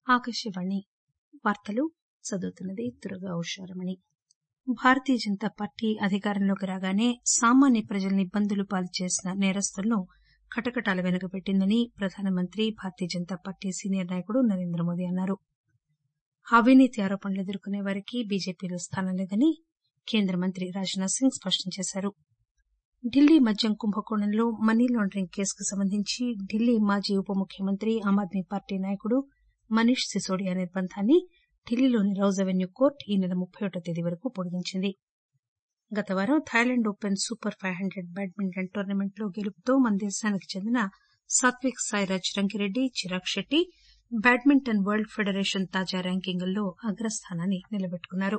ఆకాశవాణి వార్తలు చదువుతున్నది దుర్గా ఉషారమణి భారతీయ జనతా పార్టీ అధికారంలోకి రాగానే సామాన్య ప్రజల్ని ఇబ్బందులు పాలుచేసిన నేరస్తులను కటకటాల వెనుకబెట్టిందని ప్రధానమంత్రి భారతీయ జనతా పార్టీ సీనియర్ నాయకుడు నరేంద్రమోదీ అన్నారు అవినీతి ఆరోపణలు ఎదుర్కొనే వారికి బీజేపీలో స్థానం లేదని కేంద్ర మంత్రి రాజ్ నాథ్ సింగ్ స్పష్టం చేశారు ఢిల్లీ మద్యం కుంభకోణంలో మనీ లాండరింగ్ కేసుకు సంబంధించి ఢిల్లీ మాజీ ఉప ముఖ్యమంత్రి ఆమ్ ఆద్మీ పార్టీ నాయకుడు మనీష్ సిసోడియా నిర్బంధాన్ని ఢిల్లీలోని రౌజ్ అవెన్యూ కోర్టు ఈ నెల ముప్పై ఒకటో తేదీ వరకు పొడిగించింది గత వారం Thailand Open Super five hundred badminton టోర్నమెంట్లో గెలుపుతో మన దేశానికి చెందిన Satwik Sairaj Rankireddy Chirag Shetty badminton World Federation తాజా ర్యాంకింగుల్లో అగ్రస్థానాన్ని నిలబెట్టుకున్నారు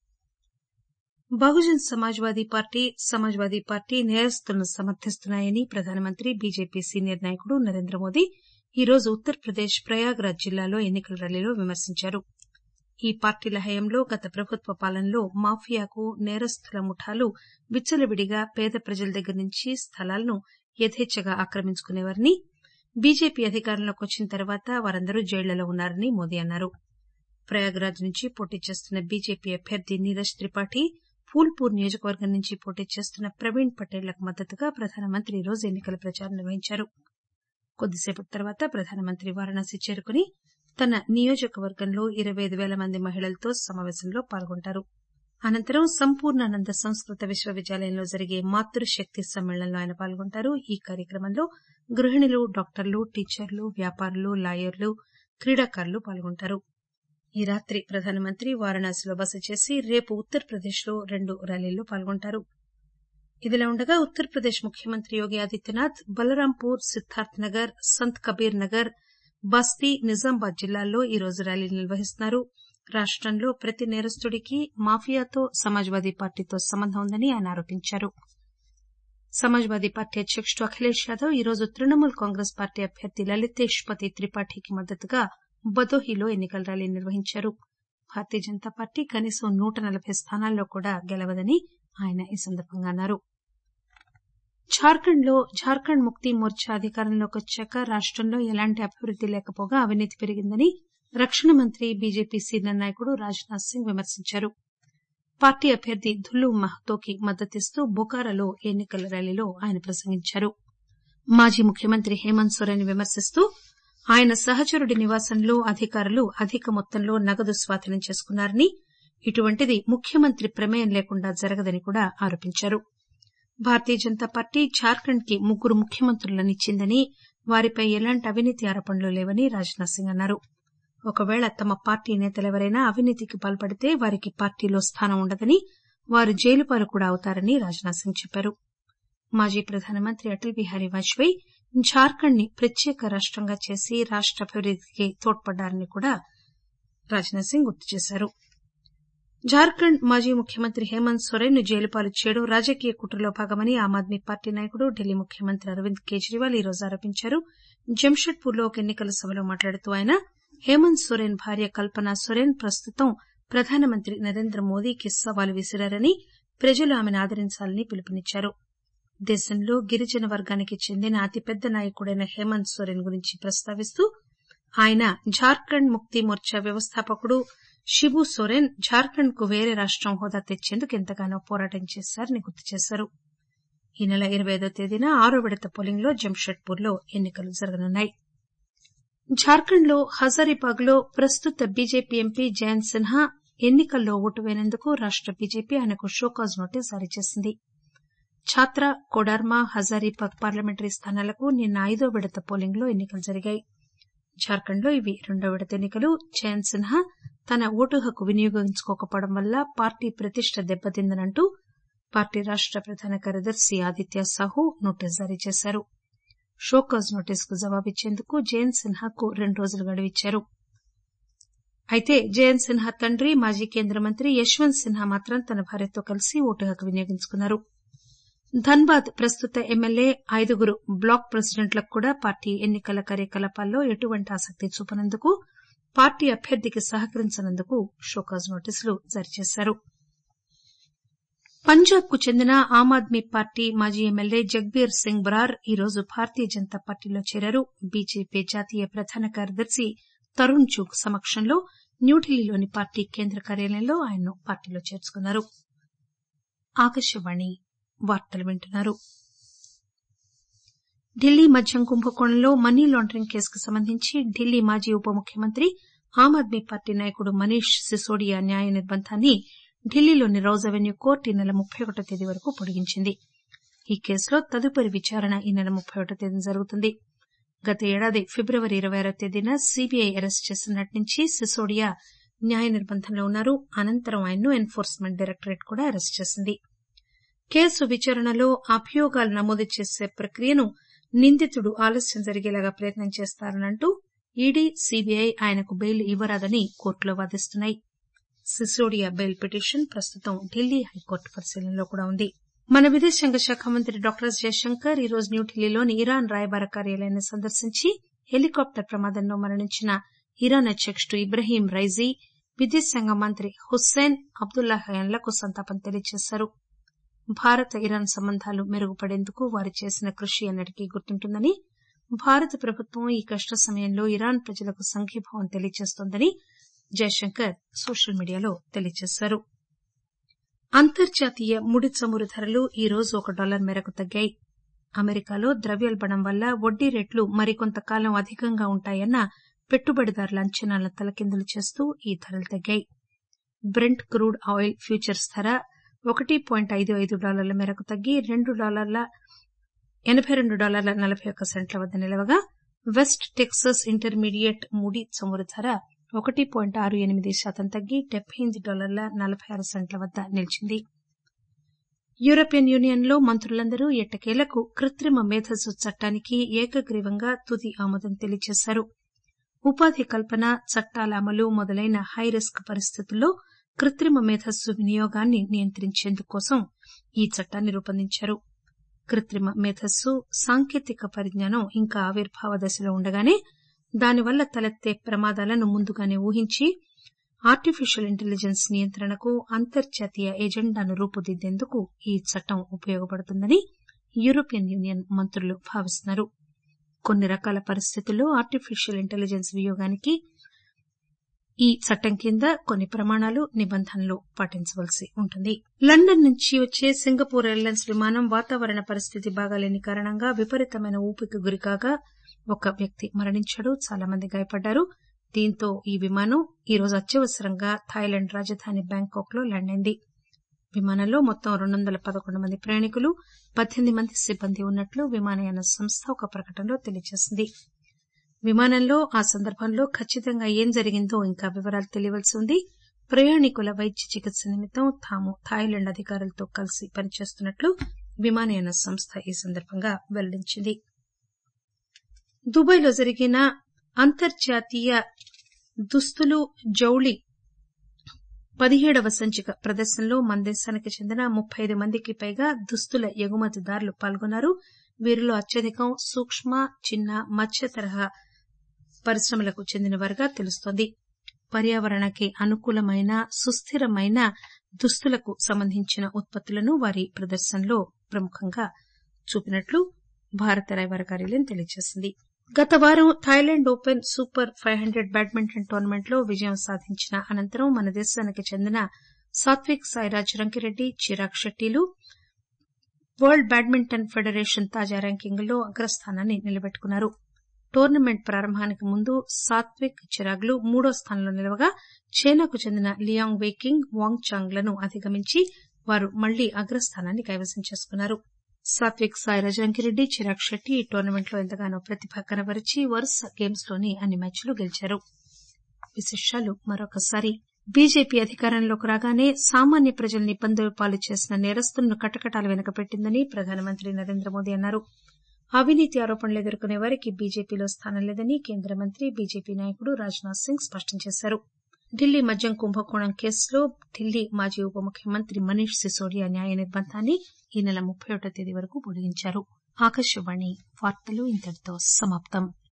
బహుజన్ సమాజ్వాదీ పార్టీ సమాజ్వాదీ పార్టీ నేరస్తులను సమర్థిస్తున్నాయని ప్రధానమంత్రి బీజేపీ సీనియర్ నాయకుడు నరేంద్రమోదీ ఈరోజు ఉత్తరప్రదేశ్ ప్రయాగ్రాజ్ జిల్లాలో ఎన్నికల ర్యాలీలో విమర్శించారు ఈ పార్టీల హయాంలో గత ప్రభుత్వ పాలనలో మాఫియాకు నేరస్తుల ముఠాలు విచ్చలవిడిగా పేద ప్రజల దగ్గర నుంచి స్థలాలను యథేచ్చగా ఆక్రమించుకునేవారని బీజేపీ అధికారంలోకి వచ్చిన తర్వాత వారందరూ జైళ్లలో ఉన్నారని మోదీ అన్నారు ప్రయాగ్రాజ్ నుంచి పోటీ చేస్తున్న బీజేపీ అభ్యర్థి నీరజ్ త్రిపాఠి ఫూల్పూర్ నియోజకవర్గం నుంచి పోటీ చేస్తున్న ప్రవీణ్ పటేళ్లకు మద్దతుగా ప్రధానమంత్రి ఈరోజు ఎన్నికల ప్రచారం నిర్వహించారు కొద్దిసేపటి తర్వాత ప్రధానమంత్రి వారణాసి చేరుకుని తన నియోజకవర్గంలో ఇరవై ఐదు పేల మంది మహిళలతో సమావేశంలో పాల్గొంటారు అనంతరం సంపూర్ణానంద సంస్కృత విశ్వవిద్యాలయంలో జరిగే మాతృశక్తి సమ్మేళనంలో ఆయన పాల్గొంటారు ఈ కార్యక్రమంలో గృహిణులు డాక్టర్లు టీచర్లు వ్యాపారులు లాయర్లు క్రీడాకారులు పాల్గొంటారు ఈ రాత్రి ప్రధానమంత్రి వారణాసిలో బస చేసి రేపు ఉత్తరప్రదేశ్ లో రెండు ర్యాలీల్లో పాల్గొంటారు ఇదిలా ఉండగా ఉత్తరప్రదేశ్ ముఖ్యమంత్రి యోగి ఆదిత్యనాథ్ బలరాంపూర్ సిద్దార్థ్ నగర్ సంత్ కబీర్ నగర్ బస్తీ నిజామాబాద్ జిల్లాల్లో ఈరోజు ర్యాలీలు నిర్వహిస్తున్నారు రాష్టంలో ప్రతి నేరస్తుడికి మాఫియాతో సమాజ్వాదీ పార్టీతో సంబంధం ఉందని ఆయన ఆరోపించారు సమాజ్వాదీ పార్టీ అధ్యకుడు అఖిలేష్ యాదవ్ ఈరోజు తృణమూల్ కాంగ్రెస్ పార్టీ అభ్యర్థి లలితేష్ పతి త్రిపాఠికి మద్దతుగా బదోహిలో ఎన్నికల ర్యాలీ నిర్వహించారు భారతీయ జనతా పార్టీ కనీసం నూట నలబై స్థానాల్లో కూడా గెలవదని ఆయన ఈ సందర్భంగా అన్నారు జార్ఖండ్ లో జార్ఖండ్ ముక్తి మోర్చా అధికారంలోకి వచ్చాక రాష్టంలో ఎలాంటి అభివృద్ది లేకపోగా అవినీతి పెరిగిందని రక్షణ మంత్రి బీజేపీ సీనియర్ నాయకుడు రాజ్ నాథ్ సింగ్ విమర్శించారు పార్టీ అభ్యర్థి దుల్లు మహతోకి మద్దతిస్తూ బొకారాలో ఎన్నికల ర్యాలీలో ఆయన ప్రసంగించారు మాజీ ముఖ్యమంత్రి హేమంత్ సోరెన్ విమర్శిస్తూ ఆయన సహచరుడి నివాసంలో అధికారులు అధిక మొత్తంలో నగదు స్వాధీనం చేసుకున్నారని ఇటువంటిది ముఖ్యమంత్రి ప్రమేయం లేకుండా జరగదని కూడా ఆరోపించారు భారతీయ జనతా పార్టీ జార్ఖండ్ కి ముగ్గురు ముఖ్యమంత్రులను ఇచ్చిందని వారిపై ఎలాంటి అవినీతి ఆరోపణలు లేవని రాజ్నాథ్ సింగ్ అన్నారు ఒకవేళ తమ పార్టీ నేతలెవరైనా అవినీతికి పాల్పడితే వారికి పార్టీలో స్థానం ఉండదని వారు జైలుపాలు కూడా అవుతారని రాజ్నాథ్ సింగ్ చెప్పారు మాజీ ప్రధానమంత్రి అటల్ బిహారీ వాజ్పేయి జార్ఖండ్ ని ప్రత్యేక రాష్టంగా చేసి రాష్ట అభివృద్దికి తోడ్పడ్డారని కూడా రాజ్నాథ్ సింగ్ గుర్తు చేశారు జార్ఖండ్ మాజీ ముఖ్యమంత్రి హేమంత్ సోరెన్ ను జైలుపాలు చేయడం రాజకీయ కుట్రలో భాగమని ఆమ్ ఆద్మీ పార్టీ నాయకుడు ఢిల్లీ ముఖ్యమంత్రి అరవింద్ కేజ్రీవాల్ ఈరోజు ఆరోపించారు జంషెడ్పూర్ లో ఒక ఎన్నికల సభలో మాట్లాడుతూ ఆయన హేమంత్ సోరెన్ భార్య కల్పనా సోరెన్ ప్రస్తుతం ప్రధానమంత్రి నరేంద్ర మోదీకి సవాలు విసిరారని ప్రజలు ఆమెను ఆదరించాలని పిలుపునిచ్చారు దేశంలో గిరిజన వర్గానికి చెందిన అతిపెద్ద నాయకుడైన హేమంత్ సోరెన్ గురించి ప్రస్తావిస్తూ ఆయన జార్ఖండ్ ముక్తి మోర్చా వ్యవస్థాపకుడు షిబు సోరెన్ జార్ఖండ్ కు వేరే రాష్టం హోదా తెచ్చేందుకు ఎంతగానో పోరాటం చేశారని గుర్తు చేశారు ఈ నెల ఇరవై ఐదో తేదీన ఆరో విడత పోలింగ్ లో జంషెడ్పూర్ లో ఎన్నికలు జరగనున్నాయి జార్ఖండ్ లో హజారీబాగ్ లో ప్రస్తుత బీజేపీ ఎంపీ జయంత్ సిన్హా ఎన్నికల్లో ఓటు వేయనందుకు రాష్ట బీజేపీ ఆయనకు షోకాజ్ నోటీస్ జారీ చేసింది ఛాత్రా కోడార్మా హజారీబాగ్ పార్లమెంటరీ స్థానాలకు నిన్న ఐదో విడత పోలింగ్ లో ఎన్నికలు జరిగాయి జార్ఖండ్ లో ఇవి రెండో విడత ఎన్నికలు జయంత్ సిన్హా తన ఓటు హక్కు వినియోగించుకోకపోవడం వల్ల పార్టీ ప్రతిష్ట దెబ్బతిందనంటూ పార్టీ రాష్ట ప్రధాన కార్యదర్శి ఆదిత్య సాహు నోటీస్ జారీ చేశారు షోకాజ్ నోటీసుకు జవాబిచ్చేందుకు జయంత్ సిన్హాకు రెండు రోజులు గడువిచ్చారు అయితే జయంత్ సిన్హా తండ్రి మాజీ కేంద్ర మంత్రి యశ్వంత్ సిన్హా మాత్రం తన భార్యతో కలిసి ఓటు హక్కు వినియోగించుకున్నారు ధన్బాద్ ప్రస్తుత ఎమ్మెల్యే ఐదుగురు బ్లాక్ ప్రెసిడెంట్లకు కూడా పార్టీ ఎన్నికల కార్యకలాపాల్లో ఎటువంటి ఆసక్తి చూపనందుకు పార్టీ అభ్యర్థికి సహకరించనందుకు షోకాజ్ నోటీసులు జారీ చేశారు పంజాబ్ కు చెందిన ఆమ్ ఆద్మీ పార్టీ మాజీ ఎమ్మెల్యే జగ్బీర్ సింగ్ బరార్ ఈరోజు భారతీయ జనతా పార్టీలో చేరారు బీజేపీ జాతీయ ప్రధాన కార్యదర్శి తరుణ్ జుగ్ సమక్షంలో న్యూఢిల్లీలోని పార్టీ కేంద్ర కార్యాలయంలో ఆయన్ను పార్టీలో చేర్చుకున్నారు ఆకాశవాణి వార్తలు వింటున్నారు ఢిల్లీ మద్యం కుంభకోణంలో మనీ లాండరింగ్ కేసుకు సంబంధించి ఢిల్లీ మాజీ ఉప ముఖ్యమంత్రి ఆమ్ ఆద్మీ పార్టీ నాయకుడు మనీష్ సిసోడియా న్యాయ నిర్బంధాన్ని ఢిల్లీలోని రౌజ్ అవెన్యూ కోర్టు ఈ నెల ముప్పై ఒకటో తేదీ వరకు పొడిగించింది ఈ కేసులో తదుపరి విచారణ ఈ నెల ముప్పై ఒకటో తేదీన జరుగుతుంది గత ఏడాది ఫిబ్రవరి ఇరవై ఆరో తేదీన సీబీఐ అరెస్టు చేసిన నాటి నుంచి సిసోడియా న్యాయ నిర్బంధంలో ఉన్నారు అనంతరం ఆయన్ను ఎన్ఫోర్స్మెంట్ డైరెక్టరేట్ కూడా అరెస్టు చేసింది కేసు విచారణలో అభియోగాలు నమోదు చేసే ప్రక్రియను నిందితుడు ఆలస్యం జరిగేలాగా ప్రయత్నం చేస్తారనంటూ ఈడీ సీబీఐ ఆయనకు బెయిల్ ఇవ్వరాదని కోర్టులో వాదిస్తున్నాయి సిసోడియా బెయిల్ పిటిషన్ ప్రస్తుతం ఢిల్లీ హైకోర్టు పరిశీలనలో కూడా ఉంది మన విదేశాంగ శాఖ మంత్రి డాక్టర్ ఎస్ జయశంకర్ ఈ రోజు న్యూఢిల్లీలోని ఇరాన్ రాయబార కార్యాలయాన్ని సందర్శించి హెలికాప్టర్ ప్రమాదంలో మరణించిన ఇరాన్ అధ్యకుడు ఇబ్రహీం రైజీ విదేశాంగ మంత్రి హుస్సేన్ అబ్దుల్లాహయాన్లకు సంతాపం తెలియజేశారు భారత్ ఇరాన్ సంబంధాలు మెరుగుపడేందుకు వారు చేసిన కృషి ఎన్నటికీ గుర్తుంటుందని భారత ప్రభుత్వం ఈ కష్ట సమయంలో ఇరాన్ ప్రజలకు సంఘీభావం తెలియజేస్తోందని జయశంకర్ సోషల్ మీడియాలో తెలియజేశారు అంతర్జాతీయ ముడి చమురు ధరలు ఈ రోజు ఒక డాలర్ మేరకు తగ్గాయి అమెరికాలో ద్రవ్యోల్బణం వల్ల వడ్డీ రేట్లు మరికొంతకాలం అధికంగా ఉంటాయన్న పెట్టుబడిదారుల అంచనాలను తలకిందులు చేస్తూ ఈ ధరలు తగ్గాయి బ్రెంట్ క్రూడ్ ఆయిల్ ఫ్యూచర్స్ ధర ఒకటి పాయింట్ ఐదు ఐదు డాలర్ల మేరకు తగ్గి రెండు డాలర్ల ఎనబై రెండు డాలర్ల నలబై ఒక్క సెంట్ల వద్ద నిలవగా వెస్ట్ టెక్సస్ ఇంటర్మీడియట్ ముడి చమురు ధర ఒకటి పాయింట్ ఆరు ఎనిమిది శాతం తగ్గి డెబ్బై ఎనిమిది డాలర్ల నలబై ఆరు సెంట్ల వద్ద నిలిచింది యూరోపియన్ యూనియన్ లో మంత్రులందరూ ఎట్టకేలకు కృత్రిమ మేధస్సు చట్టానికి ఏకగ్రీవంగా తుది ఆమోదం తెలియజేశారు ఉపాధి కల్పన చట్టాల అమలు మొదలైన హైరిస్క్ పరిస్థితుల్లో కృత్రిమ మేధస్సు వినియోగాన్ని నియంత్రించేందుకోసం ఈ చట్టాన్ని రూపొందించారు కృత్రిమ మేధస్సు సాంకేతిక పరిజ్ఞానం ఇంకా ఆవిర్భావ దశలో ఉండగానే దానివల్ల తలెత్తే ప్రమాదాలను ముందుగానే ఊహించి ఆర్టిఫిషియల్ ఇంటెలిజెన్స్ నియంత్రణకు అంతర్జాతీయ ఎజెండాను రూపుదిద్దేందుకు ఈ చట్టం ఉపయోగపడుతుందని యూరోపియన్ యూనియన్ మంత్రులు భావిస్తున్నారు కొన్ని రకాల పరిస్థితుల్లో ఆర్టిఫిషియల్ ఇంటెలిజెన్స్ వినియోగానికి ఈ చట్టం కింద కొన్ని ప్రమాణాలు నిబంధనలు పాటించవలసి ఉంటుంది లండన్ నుంచి వచ్చే సింగపూర్ ఎయిర్లైన్స్ విమానం వాతావరణ పరిస్థితి బాగాలేని కారణంగా విపరీతమైన ఊపికి గురికాగా ఒక వ్యక్తి మరణించాడు చాలా మంది గాయపడ్డారు దీంతో ఈ విమానం ఈరోజు అత్యవసరంగా థాయిలాండ్ రాజధాని బ్యాంకాక్ లో ల్యాండ్ అయింది విమానంలో మొత్తం రెండు వందల పదకొండు మంది ప్రయాణికులు పద్దెనిమిది మంది సిబ్బంది ఉన్నట్లు విమానయాన సంస్థ ఒక ప్రకటనలో తెలియజేసింది విమానంలో ఆ సందర్భంలో ఖచ్చితంగా ఏం జరిగిందో ఇంకా వివరాలు తెలియవలసి ఉంది ప్రయాణికుల వైద్య చికిత్స నిమిత్తం తాము థాయిలాండ్ అధికారులతో కలిసి పనిచేస్తున్నట్లు విమానయాన సంస్థ ఈ సందర్భంగా వెల్లడించింది దుబాయ్ లో జరిగిన అంతర్జాతీయ దుస్తులు జౌళి పదిహేడవ సంచిక ప్రదర్శనలో మన దేశానికి చెందిన ముప్పై ఐదు మందికి పైగా దుస్తుల ఎగుమతిదారులు పాల్గొన్నారు వీరిలో అత్యధికం సూక్ష్మ చిన్న మధ్య తరహా పరిశ్రమలకు చెందినవారుగా తెలుస్తోంది పర్యావరణానికి అనుకూలమైన సుస్థిరమైన దుస్తులకు సంబంధించిన ఉత్పత్తులను వారి ప్రదర్శనలో ప్రముఖంగా చూపినట్లు భారత రాయబార కార్యాలయం తెలియజేసింది గత వారం Thailand Open Super five hundred badminton tournament లో విజయం సాధించిన అనంతరం మన దేశానికి చెందిన సాత్విక్ సాయిరాజ్ రంకిరెడ్డి చిరాగ్ షెట్టీలు వరల్డ్ బ్యాడ్మింటన్ ఫెడరేషన్ తాజా ర్యాంకింగ్లో అగ్రస్థానాన్ని నిలబెట్టుకున్నారు టోర్నమెంట్ ప్రారంభానికి ముందు సాత్విక్ చిరాగ్లు మూడో స్థానంలో నిలవగా చైనాకు చెందిన లియాంగ్ వేకింగ్ వాంగ్ చాంగ్ లను అధిగమించి వారు మళ్లీ అగ్రస్థానాన్ని కైవసం చేసుకున్నారు సాత్విక్ సాయిరాజ్ రంకిరెడ్డి చిరాగ్ షెట్టి ఈ టోర్నమెంట్ లో ఎంతగానో ప్రతిభ కనబరిచి వరుస గేమ్స్ లోని అన్ని మ్యాచ్లు గెలిచారు విశేషాలు మరొకసారి బీజేపీ అధికారంలోకి రాగానే సామాన్య ప్రజల్ని ఇబ్బందుల పాలు చేసిన నేరస్తులను కటకటాలు వెనుకపెట్టిందని ప్రధానమంత్రి నరేంద్ర మోదీ అన్నారు అవినీతి ఆరోపణలు ఎదుర్కొనే వారికి బీజేపీలో స్థానం లేదని కేంద్ర మంత్రి బీజేపీ నాయకుడు రాజ్నాథ్ సింగ్ స్పష్టం చేశారు ఢిల్లీ మద్యం కుంభకోణం కేసులో ఢిల్లీ మాజీ ఉప ముఖ్యమంత్రి మనీష్ సిసోడియా న్యాయ నిర్బంధాన్ని ఈ నెల ముప్పై ఒకటో తేదీ వరకు పొడిగించారు ఆకాశవాణి వార్తలు ఇంతటితో సమాప్తం